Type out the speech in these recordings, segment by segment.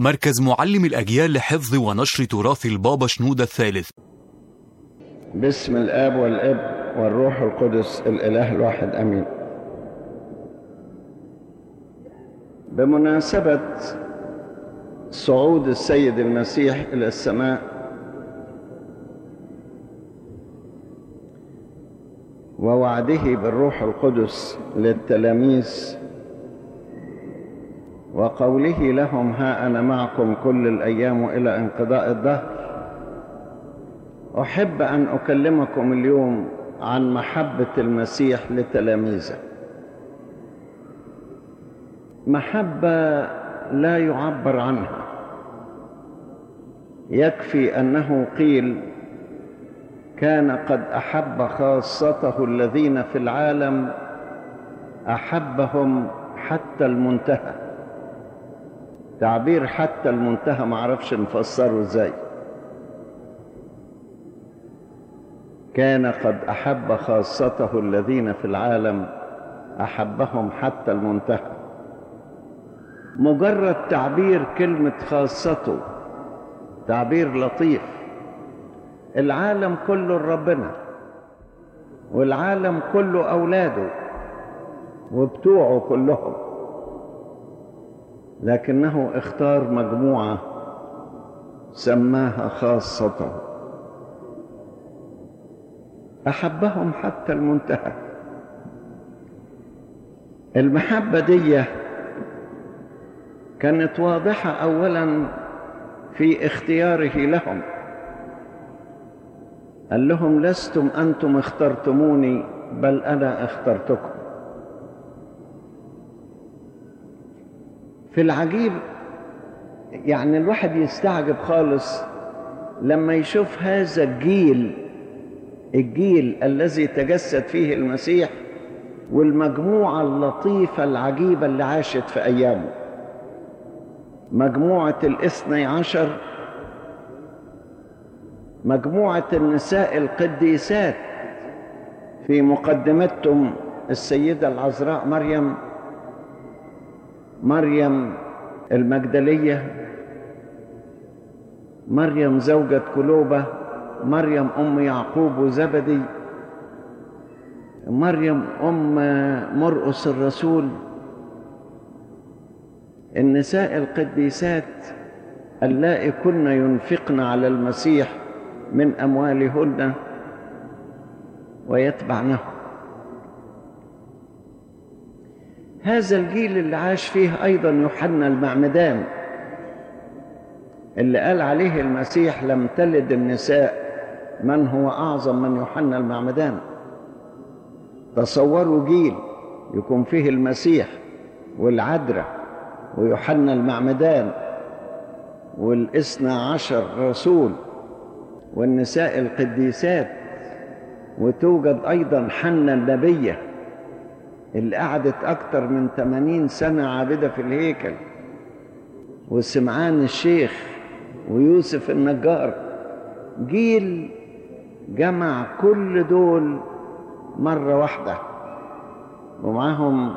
مركز معلم الأجيال لحفظ ونشر تراث البابا شنودة الثالث باسم الاب والاب والروح القدس الاله الواحد امين بمناسبه صعود السيد المسيح الى السماء ووعده بالروح القدس للتلاميذ وقوله لهم ها انا معكم كل الايام الى انقضاء الدهر احب ان اكلمكم اليوم عن محبه المسيح لتلاميذه محبه لا يعبر عنها يكفي انه قيل كان قد احب خاصته الذين في العالم احبهم حتى المنتهى تعبير حتى المنتهى معرفش نفسره ازاي كان قد احب خاصته الذين في العالم احبهم حتى المنتهى مجرد تعبير كلمه خاصته تعبير لطيف العالم كله ربنا والعالم كله اولاده وبتوعه كلهم لكنه اختار مجموعه سماها خاصته احبهم حتى المنتهى المحبه دي كانت واضحه اولا في اختياره لهم قال لهم لستم انتم اخترتموني بل انا اخترتكم في العجيب يعني الواحد يستعجب خالص لما يشوف هذا الجيل الجيل الذي تجسد فيه المسيح والمجموعة اللطيفة العجيبة اللي عاشت في أيامه مجموعة الاثني عشر مجموعة النساء القديسات في مقدمتهم السيدة العذراء مريم مريم المجدلية مريم زوجة كلوبة مريم أم يعقوب وزبدي مريم أم مرقس الرسول النساء القديسات اللائي كن ينفقن على المسيح من أموالهن ويتبعنه هذا الجيل اللي عاش فيه أيضا يوحنا المعمدان اللي قال عليه المسيح لم تلد النساء من هو أعظم من يوحنا المعمدان تصوروا جيل يكون فيه المسيح والعذراء ويوحنا المعمدان والاثنى عشر رسول والنساء القديسات وتوجد أيضا حنة النبية اللي قعدت أكثر من 80 سنة عابدة في الهيكل وسمعان الشيخ ويوسف النجار جيل جمع كل دول مرة واحدة ومعهم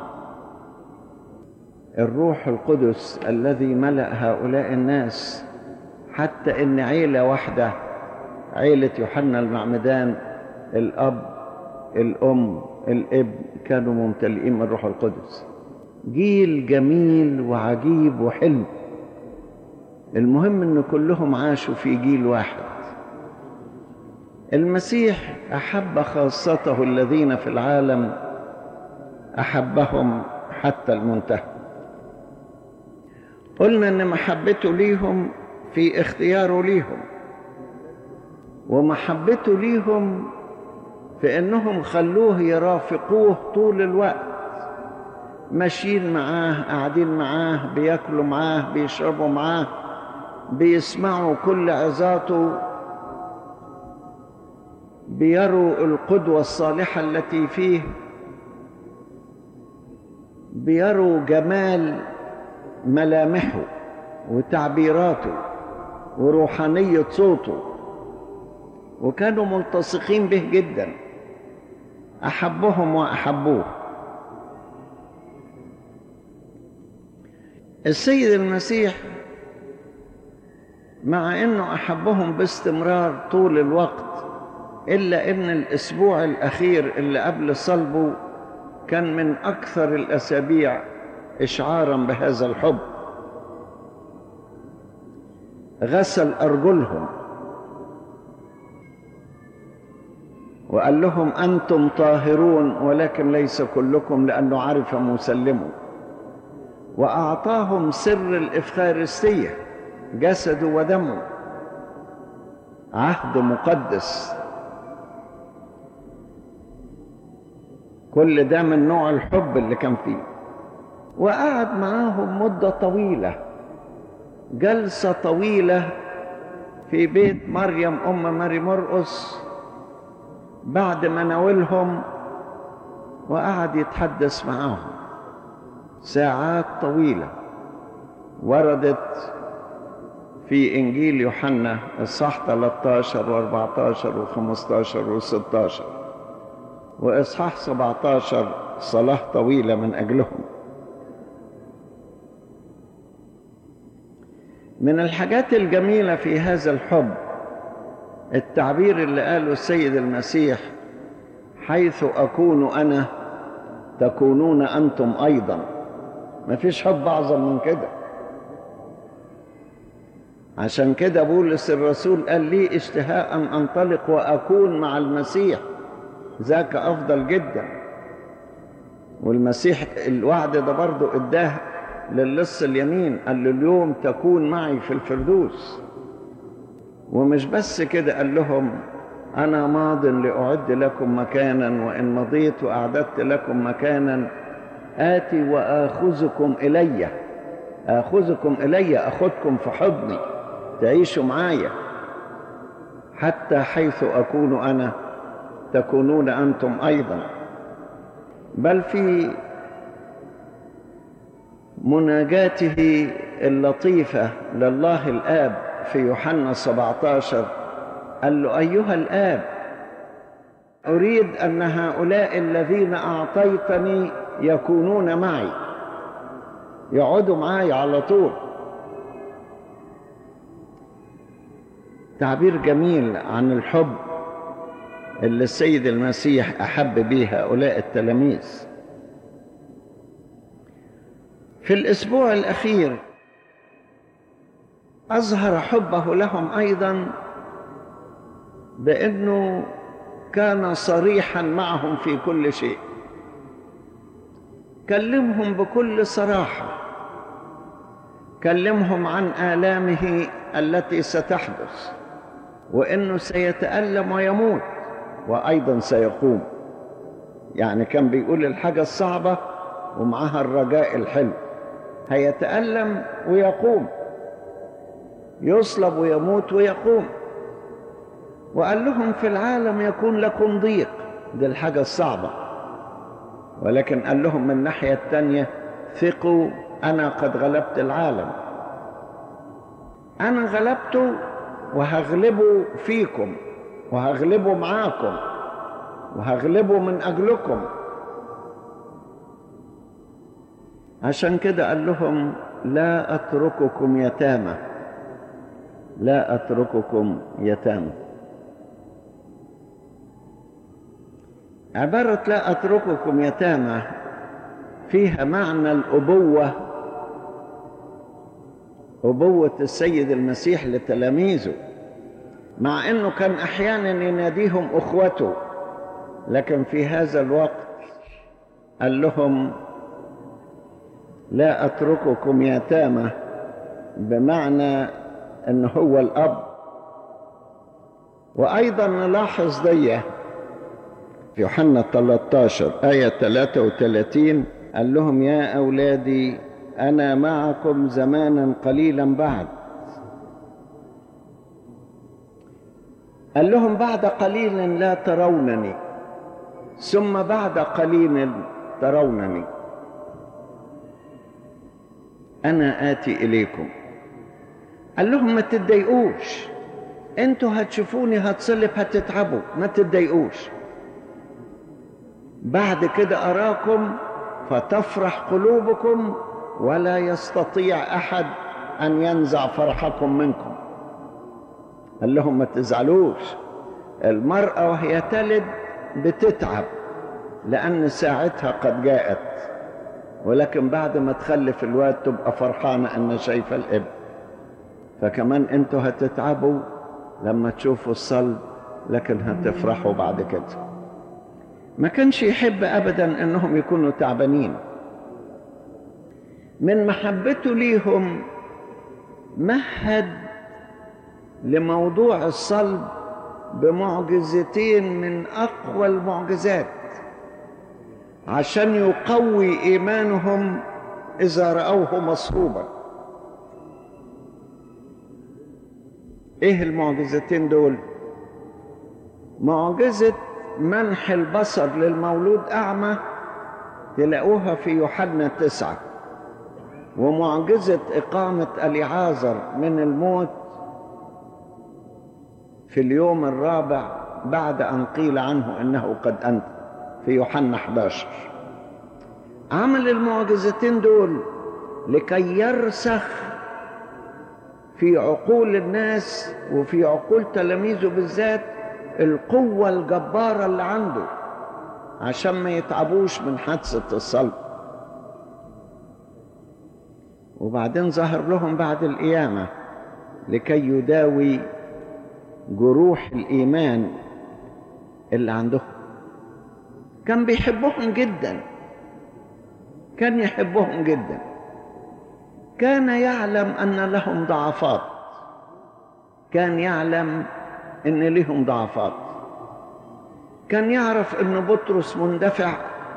الروح القدس الذي ملأ هؤلاء الناس حتى إن عيلة واحدة عيلة يوحنا المعمدان الأب الأم الابن كانوا ممتلئين من الروح القدس جيل جميل وعجيب وحلو المهم ان كلهم عاشوا في جيل واحد المسيح احب خاصته الذين في العالم احبهم حتى المنتهى قلنا ان محبته ليهم في اختياره ليهم ومحبته ليهم في انهم خلوه يرافقوه طول الوقت ماشيين معاه قاعدين معاه بياكلوا معاه بيشربوا معاه بيسمعوا كل عظاته بيروا القدوة الصالحة التي فيه بيروا جمال ملامحه وتعبيراته وروحانية صوته وكانوا ملتصقين به جدا أحبهم وأحبوه السيد المسيح مع انه احبهم باستمرار طول الوقت الا ان الاسبوع الاخير اللي قبل صلبه كان من اكثر الاسابيع اشعارا بهذا الحب غسل ارجلهم وقال لهم انتم طاهرون ولكن ليس كلكم لانه عرف مسلمه واعطاهم سر الافخارستيه جسده ودمه عهد مقدس كل ده من نوع الحب اللي كان فيه وقعد معاهم مدة طويلة جلسة طويلة في بيت مريم أم ماري مرقس بعد ما ناولهم وقعد يتحدث معاهم ساعات طويلة وردت في إنجيل يوحنا الصح 13 و14 و15 و16 وإصحاح 17 صلاة طويلة من أجلهم من الحاجات الجميلة في هذا الحب التعبير اللي قاله السيد المسيح حيث أكون أنا تكونون أنتم أيضا ما فيش حب أعظم من كده عشان كده بولس الرسول قال لي اشتهاء أن أنطلق وأكون مع المسيح ذاك أفضل جدا والمسيح الوعد ده برضه اداه للص اليمين قال له اليوم تكون معي في الفردوس ومش بس كده قال لهم أنا ماض لأعد لكم مكانا وإن مضيت وأعددت لكم مكانا آتي وآخذكم إلي آخذكم إلي أخذكم في حضني تعيشوا معايا حتى حيث أكون أنا تكونون أنتم أيضا بل في مناجاته اللطيفة لله الآب في يوحنا 17 قال له أيها الآب أريد أن هؤلاء الذين أعطيتني يكونون معي يقعدوا معي على طول تعبير جميل عن الحب اللي السيد المسيح أحب به هؤلاء التلاميذ في الأسبوع الأخير أظهر حبه لهم أيضا بأنه كان صريحا معهم في كل شيء كلمهم بكل صراحة كلمهم عن آلامه التي ستحدث وأنه سيتألم ويموت وأيضا سيقوم يعني كان بيقول الحاجة الصعبة ومعها الرجاء الحلو هيتألم ويقوم يصلب ويموت ويقوم وقال لهم في العالم يكون لكم ضيق دي الحاجة الصعبة ولكن قال لهم من الناحية التانية ثقوا أنا قد غلبت العالم أنا غلبته وهغلبه فيكم وهغلبه معاكم وهغلبه من أجلكم عشان كده قال لهم لا أترككم يتامى لا أترككم يتامى عبارة لا أترككم يتامى فيها معنى الأبوة أبوة السيد المسيح لتلاميذه مع أنه كان أحيانا يناديهم أخوته لكن في هذا الوقت قال لهم لا أترككم يتامى بمعنى أنه هو الأب وأيضا نلاحظ دي في يوحنا 13 آية 33 قال لهم يا أولادي أنا معكم زمانا قليلا بعد قال لهم بعد قليل لا ترونني ثم بعد قليل ترونني أنا آتي إليكم قال لهم ما تتضايقوش انتوا هتشوفوني هتصلب هتتعبوا ما تتضايقوش بعد كده أراكم فتفرح قلوبكم ولا يستطيع أحد أن ينزع فرحكم منكم قال لهم ما تزعلوش المرأة وهي تلد بتتعب لأن ساعتها قد جاءت ولكن بعد ما تخلف الواد تبقى فرحانة أن شايفة الابن فكمان انتوا هتتعبوا لما تشوفوا الصلب لكن هتفرحوا بعد كده ما كانش يحب أبدا أنهم يكونوا تعبانين من محبته ليهم مهد لموضوع الصلب بمعجزتين من اقوى المعجزات عشان يقوي ايمانهم اذا راوه مصلوبا ايه المعجزتين دول معجزه منح البصر للمولود اعمى تلاقوها في يوحنا تسعه ومعجزه اقامه اليعازر من الموت في اليوم الرابع بعد أن قيل عنه إنه قد أنت في يوحنا 11 عمل المعجزتين دول لكي يرسخ في عقول الناس وفي عقول تلاميذه بالذات القوة الجبارة اللي عنده عشان ما يتعبوش من حادثة الصلب وبعدين ظهر لهم بعد القيامة لكي يداوي جروح الإيمان اللي عندهم كان بيحبهم جدا كان يحبهم جدا كان يعلم أن لهم ضعفات كان يعلم أن لهم ضعفات كان يعرف أن بطرس مندفع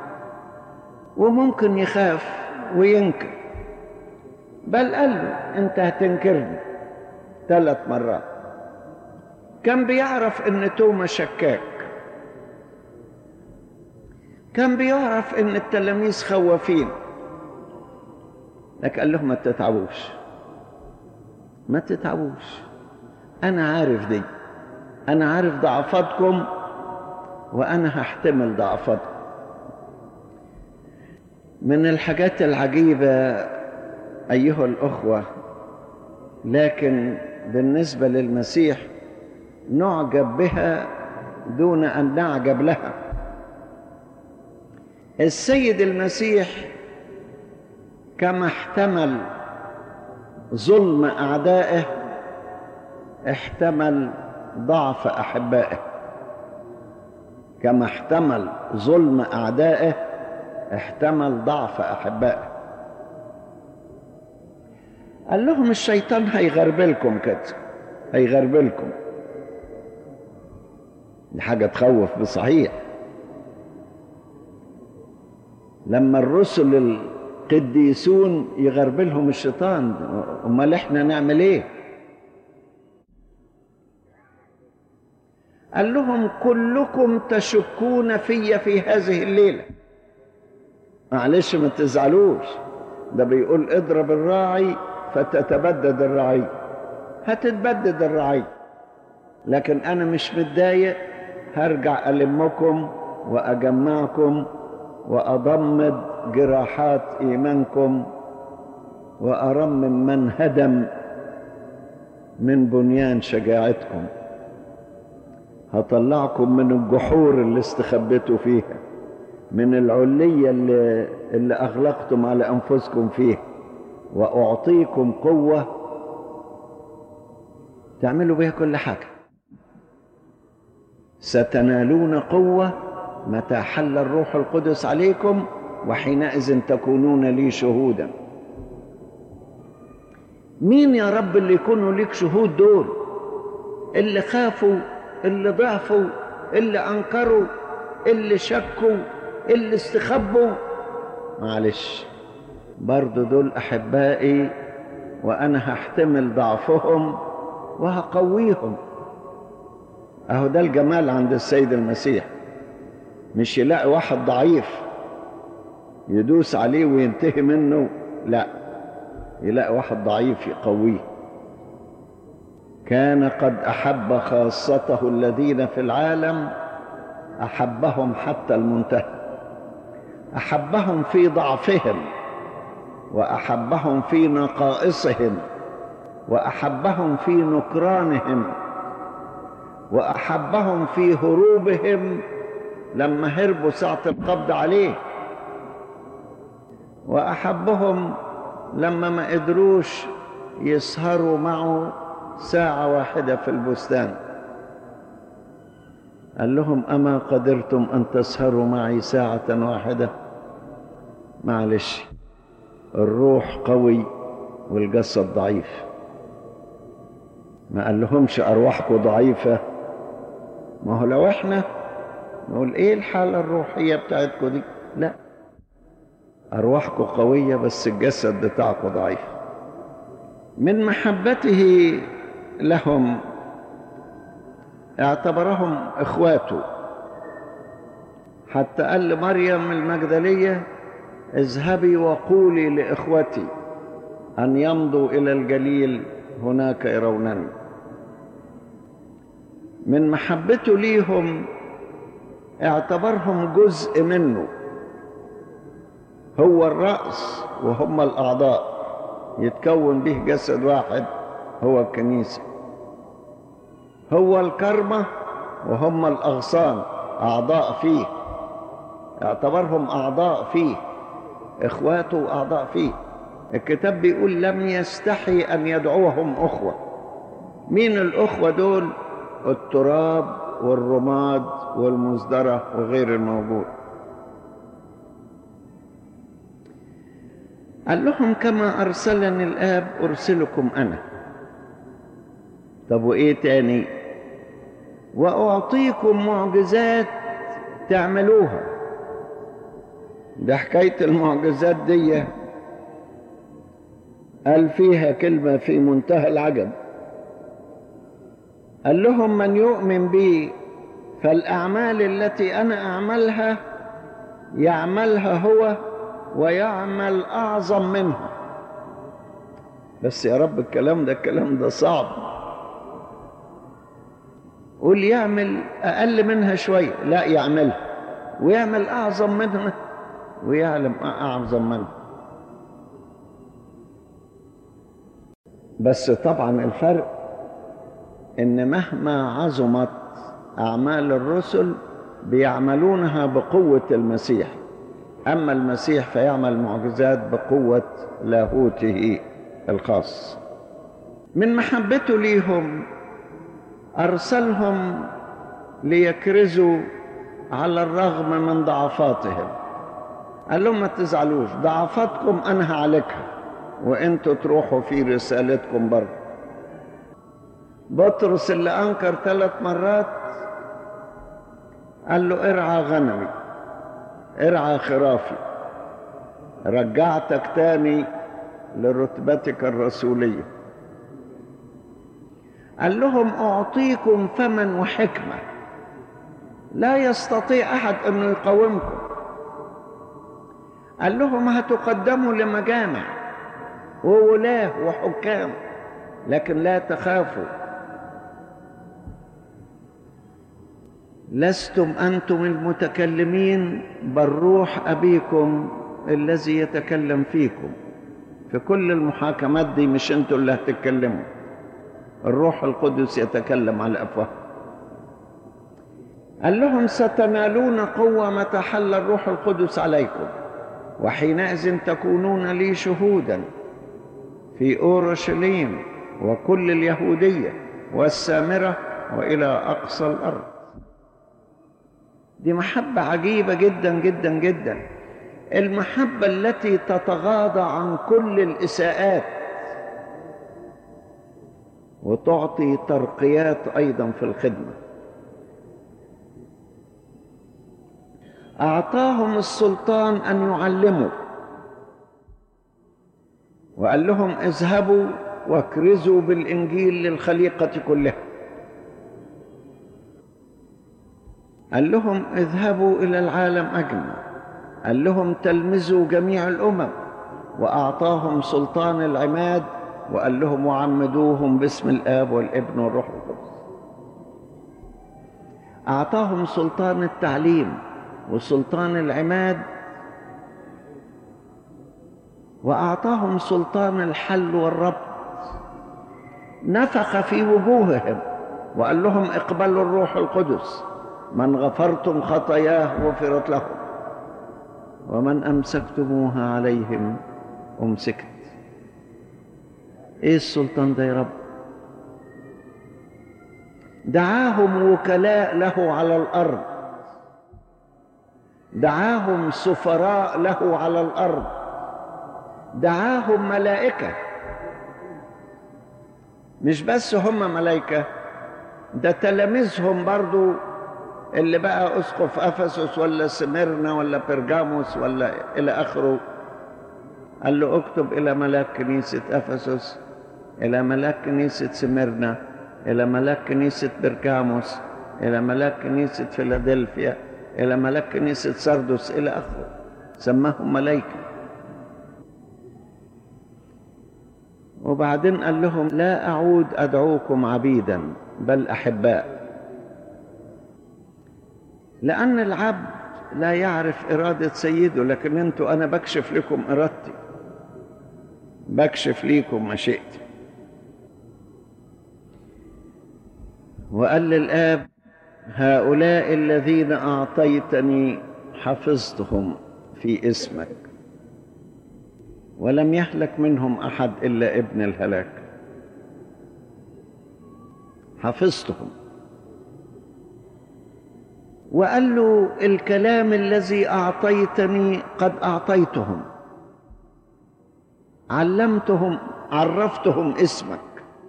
وممكن يخاف وينكر بل قال له أنت هتنكرني ثلاث مرات كان بيعرف ان توما شكاك كان بيعرف ان التلاميذ خوافين لكن قال لهم ما تتعبوش ما تتعبوش انا عارف دي انا عارف ضعفاتكم وانا هحتمل ضعفاتكم من الحاجات العجيبه ايها الاخوه لكن بالنسبه للمسيح نعجب بها دون ان نعجب لها السيد المسيح كما احتمل ظلم اعدائه احتمل ضعف احبائه كما احتمل ظلم اعدائه احتمل ضعف احبائه قال لهم الشيطان هيغربلكم كده هيغربلكم دي حاجة تخوف بصحيح لما الرسل القديسون يغربلهم الشيطان امال احنا نعمل ايه قال لهم كلكم تشكون في في هذه الليله معلش ما تزعلوش ده بيقول اضرب الراعي فتتبدد الرعي هتتبدد الرعي لكن انا مش متضايق هرجع المكم واجمعكم واضمد جراحات ايمانكم وارمم من هدم من بنيان شجاعتكم هطلعكم من الجحور اللي استخبيتوا فيها من العلية اللي, اللي أغلقتم على أنفسكم فيها وأعطيكم قوة تعملوا بها كل حاجة ستنالون قوة متى حل الروح القدس عليكم وحينئذ تكونون لي شهودا مين يا رب اللي يكونوا ليك شهود دول اللي خافوا اللي ضعفوا اللي انكروا اللي شكوا اللي استخبوا معلش برضو دول احبائي وانا هحتمل ضعفهم وهقويهم اهو ده الجمال عند السيد المسيح مش يلاقي واحد ضعيف يدوس عليه وينتهي منه لا يلاقي واحد ضعيف يقويه كان قد احب خاصته الذين في العالم احبهم حتى المنتهى احبهم في ضعفهم واحبهم في نقائصهم واحبهم في نكرانهم وأحبهم في هروبهم لما هربوا ساعة القبض عليه وأحبهم لما ما قدروش يسهروا معه ساعة واحدة في البستان قال لهم أما قدرتم أن تسهروا معي ساعة واحدة معلش الروح قوي والجسد ضعيف ما قال لهمش أرواحكم ضعيفة ما هو لو احنا نقول ايه الحالة الروحية بتاعتكم دي لا أرواحكم قوية بس الجسد بتاعكم ضعيف من محبته لهم اعتبرهم اخواته حتى قال لمريم المجدلية اذهبي وقولي لإخوتي أن يمضوا إلى الجليل هناك يرونني من محبته ليهم اعتبرهم جزء منه هو الرأس وهم الأعضاء يتكون به جسد واحد هو الكنيسة هو الكرمة وهم الأغصان أعضاء فيه اعتبرهم أعضاء فيه إخواته أعضاء فيه الكتاب بيقول لم يستحي أن يدعوهم أخوة مين الأخوة دول التراب والرماد والمزدرة وغير الموجود قال لهم كما أرسلني الآب أرسلكم أنا طب وإيه تاني وأعطيكم معجزات تعملوها ده حكاية المعجزات دي قال فيها كلمة في منتهى العجب قال لهم من يؤمن بي فالأعمال التي أنا أعملها يعملها هو ويعمل أعظم منها بس يا رب الكلام ده الكلام ده صعب قول يعمل أقل منها شوية لا يعملها ويعمل أعظم منها ويعلم أعظم منها بس طبعا الفرق ان مهما عظمت اعمال الرسل بيعملونها بقوه المسيح اما المسيح فيعمل معجزات بقوه لاهوته الخاص من محبته ليهم ارسلهم ليكرزوا على الرغم من ضعفاتهم قال لهم ما تزعلوش ضعفاتكم انا هعالجها وانتوا تروحوا في رسالتكم برضه بطرس اللي انكر ثلاث مرات قال له ارعى غنمي ارعى خرافي رجعتك تاني لرتبتك الرسوليه قال لهم اعطيكم فما وحكمه لا يستطيع احد انه يقاومكم قال لهم هتقدموا لمجامع وولاه وحكام لكن لا تخافوا لستم انتم المتكلمين بل روح ابيكم الذي يتكلم فيكم في كل المحاكمات دي مش انتوا اللي هتتكلموا الروح القدس يتكلم على افواه قال لهم ستنالون قوه متى حل الروح القدس عليكم وحينئذ تكونون لي شهودا في اورشليم وكل اليهوديه والسامره والى اقصى الارض دي محبة عجيبة جدا جدا جدا المحبة التي تتغاضى عن كل الإساءات وتعطي ترقيات أيضا في الخدمة أعطاهم السلطان أن يعلموا وقال لهم اذهبوا واكرزوا بالإنجيل للخليقة كلها قال لهم اذهبوا إلى العالم أجمع قال لهم تلمذوا جميع الأمم وأعطاهم سلطان العماد وقال لهم وعمدوهم باسم الآب والابن والروح القدس أعطاهم سلطان التعليم وسلطان العماد وأعطاهم سلطان الحل والربط نفخ في وجوههم وقال لهم اقبلوا الروح القدس من غفرتم خطاياه غفرت لهم ومن امسكتموها عليهم امسكت ايه السلطان ده يا رب دعاهم وكلاء له على الارض دعاهم سفراء له على الارض دعاهم ملائكه مش بس هم ملائكه ده تلاميذهم برضو اللي بقى اسقف افسس ولا سميرنا ولا برجاموس ولا الى اخره قال له اكتب الى ملاك كنيسه افسس الى ملاك كنيسه سميرنا الى ملاك كنيسه برجاموس الى ملاك كنيسه فيلادلفيا الى ملاك كنيسه سردس الى اخره سماهم ملائكه وبعدين قال لهم لا اعود ادعوكم عبيدا بل احباء لأن العبد لا يعرف إرادة سيده لكن أنتوا أنا بكشف لكم إرادتي بكشف ليكم مشيئتي وقال للآب هؤلاء الذين أعطيتني حفظتهم في اسمك ولم يهلك منهم أحد إلا ابن الهلاك حفظتهم وقال له الكلام الذي اعطيتني قد اعطيتهم علمتهم عرفتهم اسمك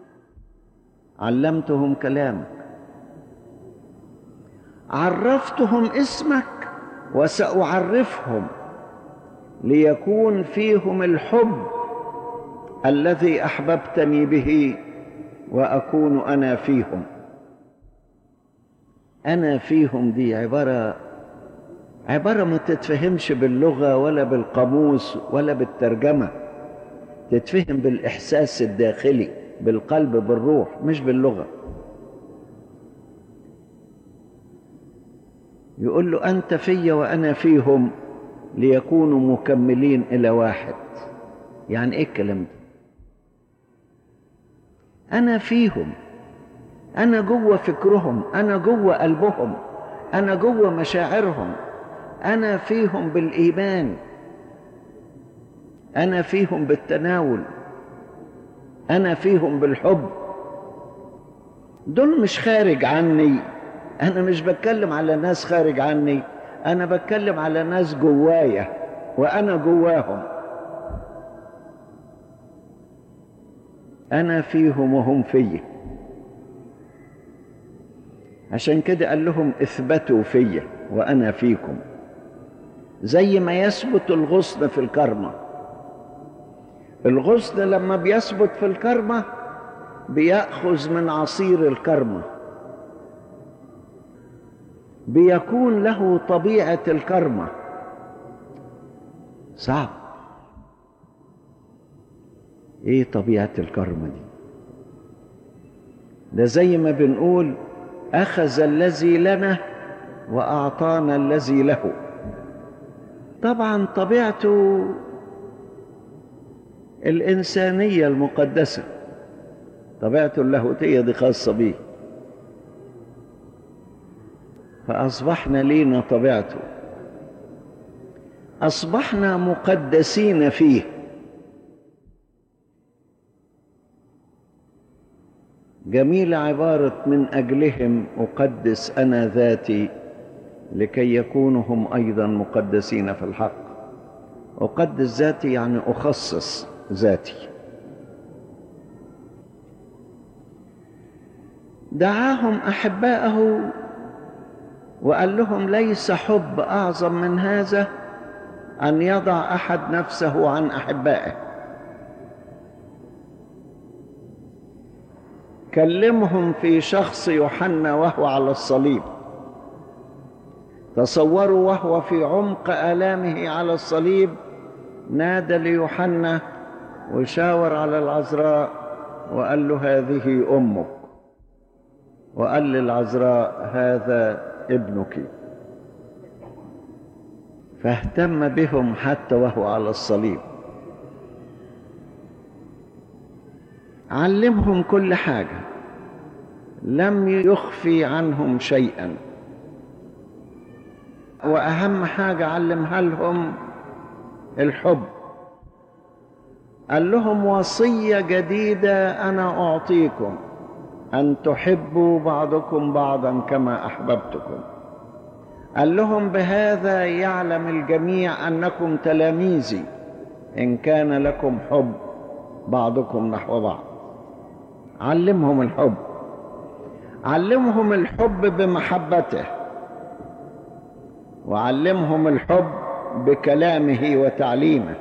علمتهم كلامك عرفتهم اسمك وساعرفهم ليكون فيهم الحب الذي احببتني به واكون انا فيهم أنا فيهم دي عبارة عبارة ما تتفهمش باللغة ولا بالقاموس ولا بالترجمة تتفهم بالإحساس الداخلي بالقلب بالروح مش باللغة يقول له أنت في وأنا فيهم ليكونوا مكملين إلى واحد يعني إيه الكلام ده أنا فيهم أنا جوه فكرهم أنا جوه قلبهم أنا جوه مشاعرهم أنا فيهم بالإيمان أنا فيهم بالتناول أنا فيهم بالحب دول مش خارج عني أنا مش بتكلم على ناس خارج عني أنا بتكلم على ناس جوايا وأنا جواهم أنا فيهم وهم فيا عشان كده قال لهم اثبتوا فيا وانا فيكم زي ما يثبت الغصن في الكرمة الغصن لما بيثبت في الكرمة بيأخذ من عصير الكرمة بيكون له طبيعة الكرمة صعب ايه طبيعة الكرمة دي ده زي ما بنقول اخذ الذي لنا واعطانا الذي له طبعا طبيعته الانسانيه المقدسه طبيعته اللاهوتيه دي خاصه به فاصبحنا لينا طبيعته اصبحنا مقدسين فيه جميل عبارة من أجلهم أقدس أنا ذاتي لكي يكونوا هم أيضا مقدسين في الحق أقدس ذاتي يعني أخصص ذاتي دعاهم أحباءه وقال لهم ليس حب أعظم من هذا أن يضع أحد نفسه عن أحبائه كلمهم في شخص يوحنا وهو على الصليب تصوروا وهو في عمق آلامه على الصليب نادى ليوحنا وشاور على العذراء وقال له هذه أمك وقال للعذراء هذا ابنك فاهتم بهم حتى وهو على الصليب علمهم كل حاجة لم يخفي عنهم شيئا واهم حاجه علمها لهم الحب قال لهم وصيه جديده انا اعطيكم ان تحبوا بعضكم بعضا كما احببتكم قال لهم بهذا يعلم الجميع انكم تلاميذي ان كان لكم حب بعضكم نحو بعض علمهم الحب علمهم الحب بمحبته وعلمهم الحب بكلامه وتعليمه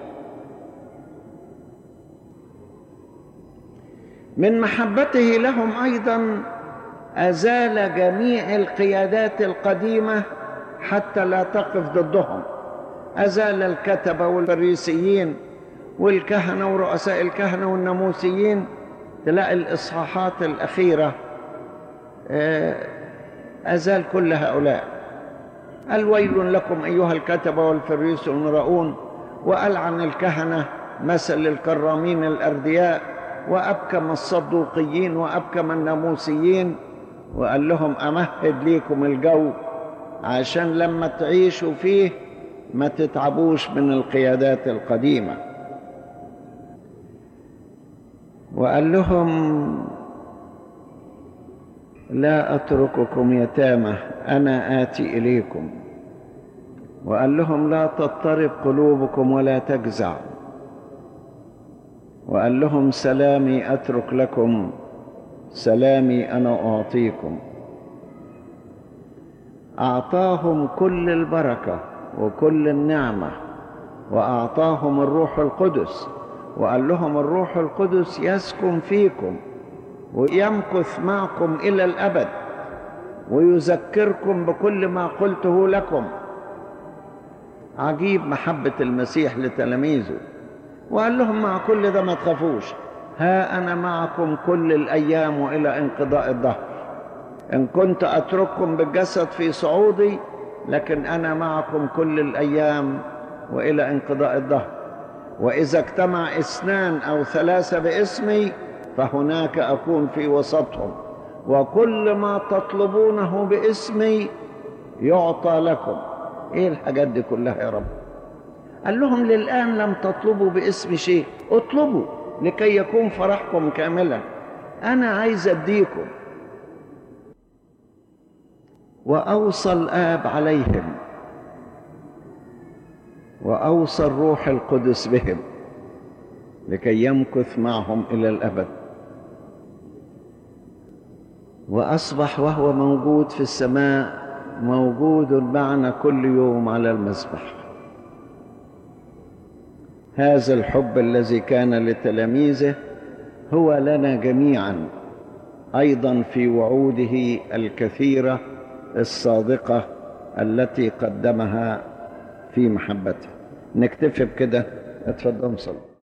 من محبته لهم ايضا ازال جميع القيادات القديمه حتى لا تقف ضدهم ازال الكتبه والفريسيين والكهنه ورؤساء الكهنه والناموسيين تلاقي الاصحاحات الاخيره ازال كل هؤلاء الويل لكم ايها الكتبه والفريس المرؤون والعن الكهنه مثل الكرامين الاردياء وابكم الصدوقيين وابكم الناموسيين وقال لهم امهد ليكم الجو عشان لما تعيشوا فيه ما تتعبوش من القيادات القديمه وقال لهم لا اترككم يتامى انا اتي اليكم وقال لهم لا تضطرب قلوبكم ولا تجزع وقال لهم سلامي اترك لكم سلامي انا اعطيكم اعطاهم كل البركه وكل النعمه واعطاهم الروح القدس وقال لهم الروح القدس يسكن فيكم ويمكث معكم الى الابد ويذكركم بكل ما قلته لكم عجيب محبه المسيح لتلاميذه وقال لهم مع كل ده ما تخافوش ها انا معكم كل الايام والى انقضاء الدهر ان كنت اترككم بالجسد في صعودي لكن انا معكم كل الايام والى انقضاء الدهر واذا اجتمع اثنان او ثلاثه باسمي فهناك اكون في وسطهم وكل ما تطلبونه باسمي يعطى لكم ايه الحاجات دي كلها يا رب قال لهم للان لم تطلبوا باسم شيء اطلبوا لكي يكون فرحكم كاملا انا عايز اديكم واوصى الاب عليهم واوصى الروح القدس بهم لكي يمكث معهم الى الابد واصبح وهو موجود في السماء موجود معنا كل يوم على المذبح هذا الحب الذي كان لتلاميذه هو لنا جميعا ايضا في وعوده الكثيره الصادقه التي قدمها في محبته نكتفي بكده اتفضل صلي